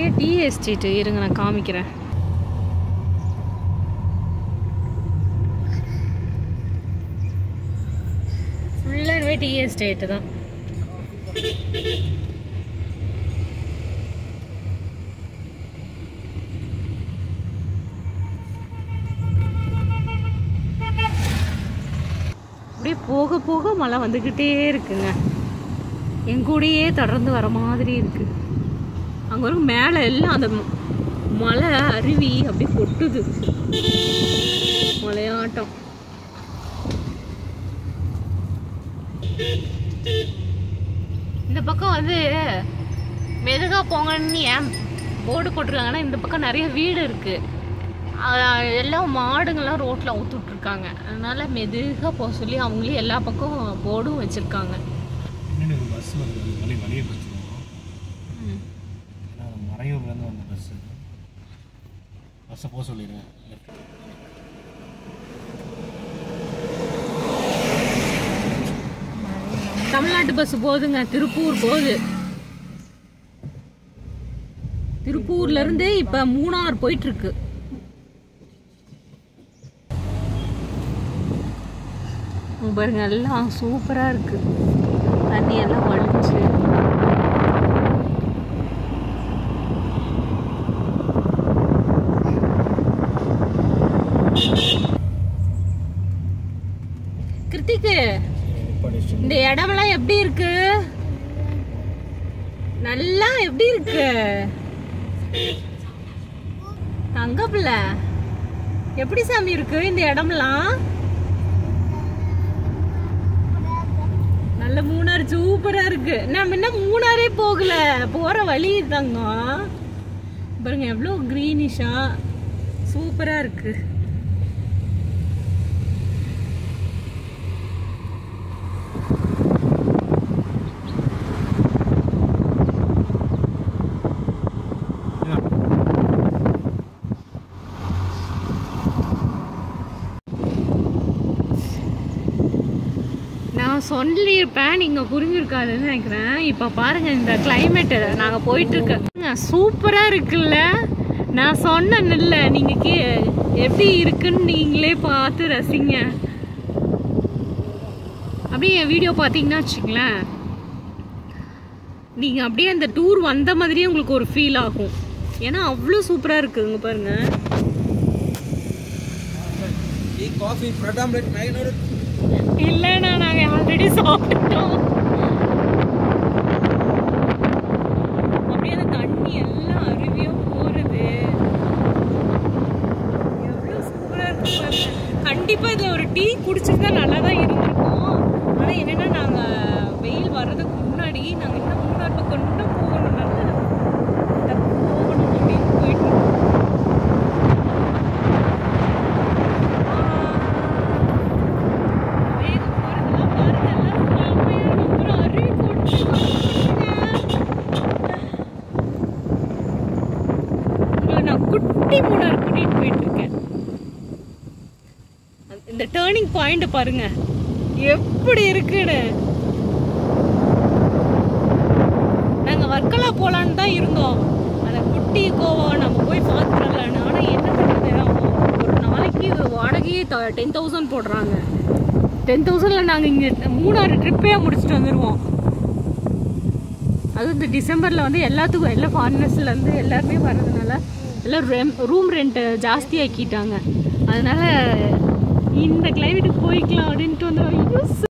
நிறைய tea estate இருங்க நான் காமிக்கிறேன் ஃபுல்லாகவே டீ எஸ்டேட்டு தான் அப்படியே போக போக மழை வந்துக்கிட்டே இருக்குங்க என் கூடயே தொடர்ந்து வர மாதிரி இருக்கு அங்கே ஒரு மேலே எல்லாம் அந்த ம- மலை அருவி அப்படியே கொட்டுது மலையாட்டம் இந்த பக்கம் வந்து மெதுகா போங்கன்னு ஏன் போர்டு போட்டிருக்காங்கன்னா இந்த பக்கம் நிறைய வீடு இருக்கு அஹ் எல்லாம் மாடுங்கள்லாம் ரோட்ல அவுத்துட்டு இருக்காங்க அதனால மெதுகா போக சொல்லி அவங்களே எல்லா பக்கம் போர்டும் வச்சிருக்காங்க பின்னாடி ஒரு பஸ் வருது அது வழி வழியை பார்த்துருவோம் ஏன்னா மறையூர்லேருந்து வந்த பஸ்ஸு பஸ்ஸை போக சொல்லிடுவேன் தமிழ்நாட்டு பஸ் போகுதுங்க திருப்பூர் போகுது திருப்பூர்ல இருந்து இப்ப மூணார் போயிட்டு இருக்கு இங்க பாருங்க எல்லாம் சூப்பரா இருக்கு தண்ணி எல்லாம் வலிச்சு கிருத்திக்கு இந்த இடமெல்லாம் எப்படி இருக்கு நல்லா எப்படி இருக்கு தங்க பிள்ளை எப்படி சாமி இருக்கு இந்த இடமெல்லாம் நல்ல மூணார் சூப்பரா இருக்கு நம்ம இன்னும் மூணாரே போகல போற வழி தாங்க பாருங்க எவ்வளவு கிரீனிஷா சூப்பரா இருக்கு நான் சொல்லியிருப்பேன் நீங்கள் புரிஞ்சிருக்காதுன்னு நினைக்கிறேன் இப்போ பாருங்க இந்த கிளைமேட்டு நாங்கள் போயிட்டு இருக்க சூப்பராக இருக்குல்ல நான் சொன்னேன்ல நீங்கள் கே எப்படி இருக்குன்னு நீங்களே பார்த்து ரசிங்க அப்படியே என் வீடியோ பார்த்தீங்கன்னா வச்சுங்களேன் நீங்கள் அப்படியே அந்த டூர் வந்த மாதிரியே உங்களுக்கு ஒரு ஃபீல் ஆகும் ஏன்னா அவ்வளோ சூப்பராக இருக்குங்க பாருங்க டீ காஃபி பிரெட் ஆம்லெட் மேகினோட இல்லைண்ணா நாங்கள் ஆல்ரெடி சாப்பிட்டுட்டோம் அப்படியே அந்த தண்ணி எல்லாம் அருவியும் போறது எவ்வளோ சூப்பராக இருக்கு பாருங்க கண்டிப்பாக இதில் ஒரு டீ குடிச்சிருந்தா நல்லா தான் இருந்திருக்கும் ஆனால் என்னென்னா நாங்கள் வெயில் வர்றதுக்கு முன்னாடி நாங்கள் இன்னும் மூணார் பக்கம் இன்னும் போகணும்னால டக்கு போகணும் அப்படின்னு போயிட்டு இருக்கோம். வேகம் போறதெல்லாம் பாருங்க எல்லாம் செம்மையா இருக்கு. அப்புறம் அருவி கொட்டுது. உங்களை நான் குட்டி மூணார் கூட்டிட்டு போயிட்டு இருக்கேன் இந்த டேர்னிங் பாயிண்ட் பாருங்க எப்படி இருக்குன்னு நாங்க வர்க்கலா போலான்னு தான் இருந்தோம் அந்த குட்டி கோவா நம்ம போய் பார்த்துடலான்னு ஆனா என்ன பண்ணுறது ஒரு நாளைக்கு வாடகையே டென் தௌசண்ட் போடுறாங்க டென் தௌசண்ட்ல நாங்க இங்க மூணாறு ட்ரிப்பே முடிச்சுட்டு வந்துருவோம் அது இந்த டிசம்பர்ல வந்து எல்லாத்துக்கும் எல்லா ஃபாரினர்ஸ்ல இருந்து எல்லாருமே வர்றதுனால எல்லாம் ரூம் ரெண்ட் ஜாஸ்தி ஆக்கிட்டாங்க அதனால இந்த கிளைமேட்டுக்கு போய்க்கலாம் அப்படின்ட்டு வந்து ஐயோ